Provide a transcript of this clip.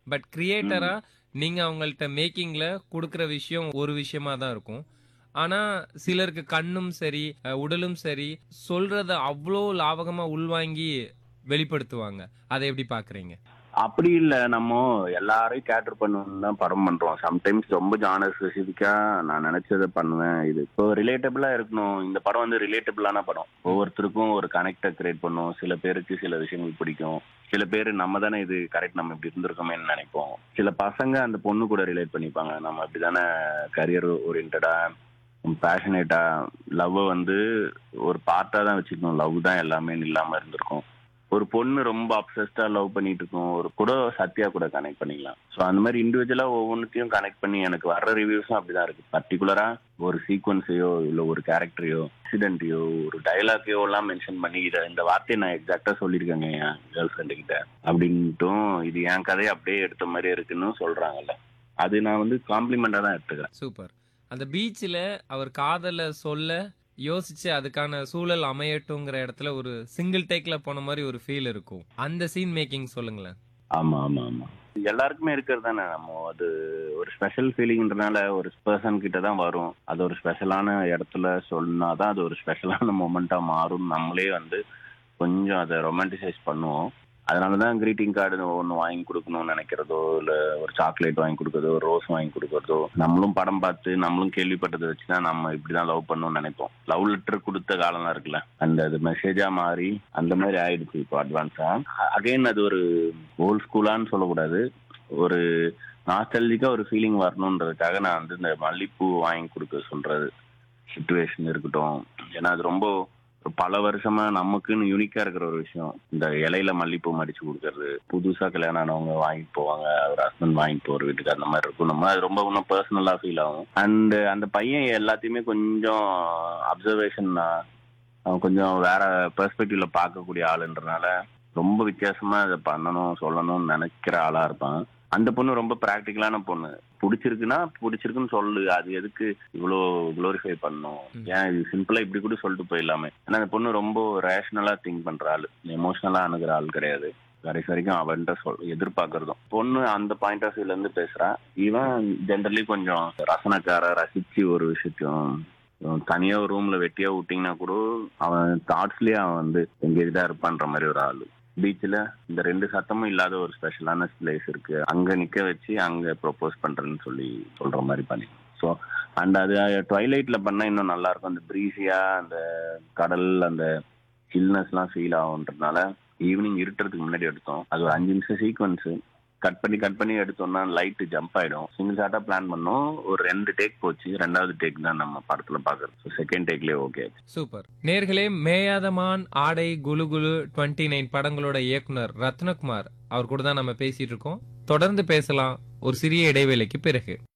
But கிரியேட்டரா நீங்க அவங்கள்ட்ட மேக்கிங்ல கொடுக்குற விஷயம் ஒரு விஷயமா தான் இருக்கும் ஆனா சிலருக்கு கண்ணும் சரி அஹ், உடலும் சரி சொல்றத அவ்வளோ லாவகமா உள்வாங்கி வெளிப்படுத்துவாங்க அதை எப்படி பாக்குறீங்க அப்படி இல்ல நம்ம எல்லாரையும் கேட்டர் பண்ணணும்னு தான் படம் பண்றோம் சம்டைம்ஸ் ரொம்ப ஜானர் ஸ்பெசிஃபிக்கா நான் நினைச்சதை பண்ணுவேன் இது இப்போ ரிலேட்டபிளா இருக்கணும் இந்த படம் வந்து ரிலேட்டபிளான படம் ஒவ்வொருத்தருக்கும் ஒரு கனெக்டை கிரியேட் பண்ணும் சில பேருக்கு சில விஷயங்கள் பிடிக்கும் சில பேர் நம்ம தானே இது கரெக்ட் நம்ம இப்படி இருந்திருக்கோமேன்னு நினைப்போம் சில பசங்க அந்த பொண்ணு கூட ரிலேட் பண்ணிப்பாங்க நம்ம அப்படிதானே கரியர் ஓரியன்டா பேஷனேட்டா லவ் வந்து ஒரு பார்ட்டா தான் வச்சுக்கணும் லவ் தான் எல்லாமே இல்லாம இருந்திருக்கும் ஒரு பொண்ணு ரொம்ப அப்சஸ்டா லவ் பண்ணிட்டு இருக்கும் ஒரு கூட சத்யா கூட கனெக்ட் பண்ணிக்கலாம் ஸோ அந்த மாதிரி இண்டிவிஜுவலா ஒவ்வொன்றுத்தையும் கனெக்ட் பண்ணி எனக்கு வர்ற ரிவ்யூஸும் அப்படிதான் இருக்கு பர்டிகுலரா ஒரு சீக்வன்ஸையோ இல்ல ஒரு கேரக்டரையோ இன்சிடென்ட்டையோ ஒரு டைலாக்கையோ எல்லாம் மென்ஷன் பண்ணி இதை இந்த வார்த்தையை நான் எக்ஸாக்டா சொல்லியிருக்கேங்க என் கேர்ள் ஃப்ரெண்டு கிட்ட அப்படின்ட்டும் இது என் கதையை அப்படியே எடுத்த மாதிரி இருக்குன்னு சொல்றாங்கல்ல அது நான் வந்து காம்ப்ளிமெண்டா தான் எடுத்துக்கிறேன் சூப்பர் அந்த பீச்சில் அவர் காதலை சொல்ல யோசிச்சு அதுக்கான சூழல் அமையட்டுங்கிற இடத்துல ஒரு சிங்கிள் டேக்ல போன மாதிரி ஒரு ஃபீல் இருக்கும் அந்த சீன் மேக்கிங் சொல்லுங்களேன் ஆமா ஆமா ஆமா எல்லாருக்குமே இருக்கிறது தானே நம்ம அது ஒரு ஸ்பெஷல் ஃபீலிங்ன்றனால ஒரு பர்சன் கிட்ட தான் வரும் அது ஒரு ஸ்பெஷலான இடத்துல சொன்னாதான் அது ஒரு ஸ்பெஷலான மொமெண்டா மாறும் நம்மளே வந்து கொஞ்சம் அதை ரொமான்டிசைஸ் பண்ணுவோம் அதனால தான் greeting கார்டு ஒன்று வாங்கி கொடுக்கணும்னு நினைக்கிறதோ இல்லை ஒரு சாக்லேட் வாங்கி கொடுக்கறதோ ஒரு ரோஸ் வாங்கி கொடுக்கறதோ நம்மளும் படம் பார்த்து நம்மளும் கேள்விப்பட்டதை வச்சு தான் நம்ம இப்படி தான் லவ் பண்ணணும்னு நினைப்போம் லவ் லெட்டர் கொடுத்த காலம்லாம் இருக்குல்ல அந்த அது மெசேஜா மாறி அந்த மாதிரி ஆயிடுச்சு இப்போ அட்வான்ஸா அகைன் அது ஒரு ஓல்ட் ஸ்கூலான்னு சொல்லக்கூடாது ஒரு நாஸ்டல்ஜிக்கா ஒரு ஃபீலிங் வரணுன்றதுக்காக நான் வந்து இந்த மல்லிப்பூ வாங்கி கொடுக்க சொல்றது சுச்சுவேஷன் இருக்கட்டும் ஏன்னா அது ரொம்ப பல வருஷமா நமக்குன்னு யூனிக்கா இருக்கிற ஒரு விஷயம் இந்த இலையில மல்லிப்பூ மடிச்சு கொடுக்கறது புதுசா கல்யாணம் ஆனவங்க வாங்கிட்டு போவாங்க ஒரு ஹஸ்பண்ட் வாங்கிட்டு போற வீட்டுக்கு அந்த மாதிரி இருக்கும் நம்ம அது ரொம்ப இன்னும் பர்சனலா ஃபீல் ஆகும் அண்ட் அந்த பையன் எல்லாத்தையுமே கொஞ்சம் அப்சர்வேஷன் அவன் கொஞ்சம் வேற பெர்ஸ்பெக்டிவ்ல பார்க்கக்கூடிய ஆளுன்றனால ரொம்ப வித்தியாசமா இதை பண்ணணும் சொல்லணும்னு நினைக்கிற ஆளா இருப்பான் அந்த பொண்ணு ரொம்ப பிராக்டிக்கலான பொண்ணு பிடிச்சிருக்குன்னா பிடிச்சிருக்குன்னு சொல்லு அது எதுக்கு இவ்வளோ குளோரிஃபை பண்ணும் ம். ஏன் இது சிம்பிளா இப்படி கூட சொல்லிட்டு போயிடலாமே ஏன்னா அந்த பொண்ணு ரொம்ப ரேஷனலா திங்க் பண்ற ஆளு எமோஷனலா அணுகிற ஆள் கிடையாது கடைசி வரைக்கும் அவன்கிட்ட சொல் எதிர்பார்க்கறதும் பொண்ணு அந்த பாயிண்ட் ஆஃப் வியூல இருந்து பேசுறான் இவன் ஜென்ரலி கொஞ்சம் ரசனக்கார ரசிச்சு ஒரு விஷயத்தையும் உம், தனியா ஒரு ரூம்ல வெட்டியா விட்டீங்கன்னா கூட அவன் தாட்ஸ்லயே அவன் வந்து எங்கேஜா இருப்பான்ற மாதிரி ஒரு ஆளு பீச்ல இந்த ரெண்டு சத்தமும் இல்லாத ஒரு ஸ்பெஷலான பிளேஸ் இருக்கு அங்க நிக்க வச்சு அங்க ப்ரொபோஸ் பண்றேன்னு சொல்லி சொல்ற மாதிரி பண்ணி ஸோ அண்ட் அது ட்வைலைட்ல பண்ணா இன்னும் நல்லா இருக்கும் அந்த ப்ரீஸியா அந்த கடல் அந்த சில்னஸ்லாம் ஃபீல் ஆகுன்றதுனால ஈவினிங் இருட்டுறதுக்கு முன்னாடி எடுத்தோம் அது ஒரு அஞ்சு நிமிஷம் சீக்வன்ஸ் கட் பண்ணி கட் பண்ணி எடுத்தோம்னா லைட் ஜம்ப் ஆயிடும் சிங்கிள் ஷாட்டா பிளான் பண்ணோம் ஒரு ரெண்டு டேக் போச்சு ரெண்டாவது டேக் தான் நம்ம படத்துல பாக்குறது செகண்ட் டேக்லயே ஓகே சூப்பர் நேர்களே மேயாதமான் ஆடை குலு குலு டுவெண்ட்டி நைன் படங்களோட இயக்குனர் ரத்னகுமார் அவர் கூட தான் நம்ம பேசிட்டு இருக்கோம் தொடர்ந்து பேசலாம் ஒரு சிறிய இடைவேளைக்கு பிறகு